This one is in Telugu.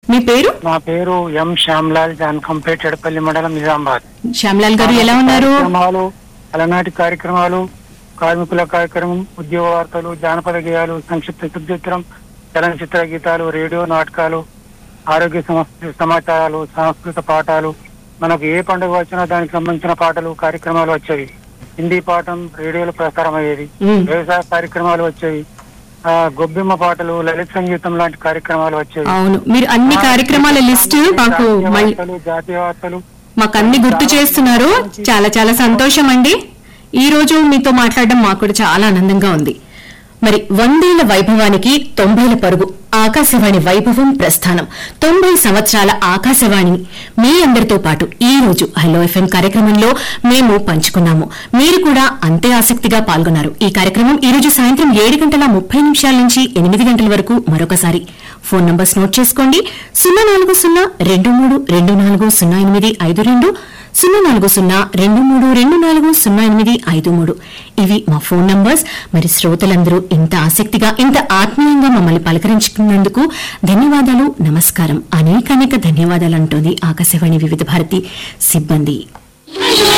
మీ పేరు నా పేరు ఎం శ్యామ్లాల్ జాన్ కంపేట్ ఎడపల్లి మండలం నిజామాబాద్ శ్యామ్లాల్ గారు ఎలా ఉన్నారు కార్యక్రమాలు అలనాటి కార్యక్రమాలు కార్మికుల కార్యక్రమం ఉద్యోగ వార్తలు జానపద గేయాలు సంక్షిప్త చిత్రం చలనచిత్ర గీతాలు రేడియో నాటకాలు ఆరోగ్య సమస్య సమాచారాలు సాంస్కృతిక పాఠాలు మనకు ఏ పండుగ వచ్చినా దానికి సంబంధించిన పాటలు కార్యక్రమాలు వచ్చేవి హిందీ పాఠం రేడియోలో ప్రసారం అయ్యేది మ్. వ్యవసాయ కార్యక్రమాలు వచ్చేవి ఆ, గొబ్బెమ్మ పాటలు లలిత సంగీతం లాంటి కార్యక్రమాలు వచ్చేవి అవును మీరు అన్ని కార్యక్రమాల లిస్ట్ మాకు జాతీయ మళ్ళీ వార్తలు, జాతీయ వార్తలు మాకు అన్ని గుర్తు చేస్తున్నారు చాలా చాలా సంతోషం అండి ఈ రోజు మీతో మాట్లాడడం మాకు కూడా చాలా ఆనందంగా ఉంది మరి వందేళ్ల వైభవానికి తొంభైల పరుగు ఆకాశవాణి వైభవం ప్రస్థానం తొంభై సంవత్సరాల ఆకాశవాణి మీ అందరితో పాటు ఈ రోజు హలో ఎఫ్ఎం కార్యక్రమంలో మేము పంచుకున్నాము మీరు కూడా అంతే ఆసక్తిగా పాల్గొన్నారు ఈ కార్యక్రమం ఈ రోజు సాయంత్రం ఏడు గంటల ముప్పై నిమిషాల నుంచి ఎనిమిది గంటల వరకు మరొకసారి ఫోన్ నంబర్స్ నోట్ చేసుకోండి సున్నా నాలుగు సున్నా రెండు మూడు రెండు నాలుగు సున్నా ఎనిమిది ఐదు రెండు సున్నా నాలుగు సున్నా రెండు మూడు రెండు నాలుగు సున్నా ఎనిమిది ఐదు మూడు ఇవి మా ఫోన్ నంబర్స్ మరి శ్రోతలందరూ ఇంత ఆసక్తిగా ఇంత ఆత్మీయంగా మమ్మల్ని పలకరించుకున్నందుకు ధన్యవాదాలు నమస్కారం అనేక అనేక ధన్యవాదాలు అంటోంది ఆకాశవాణి వివిధ భారతి సిబ్బంది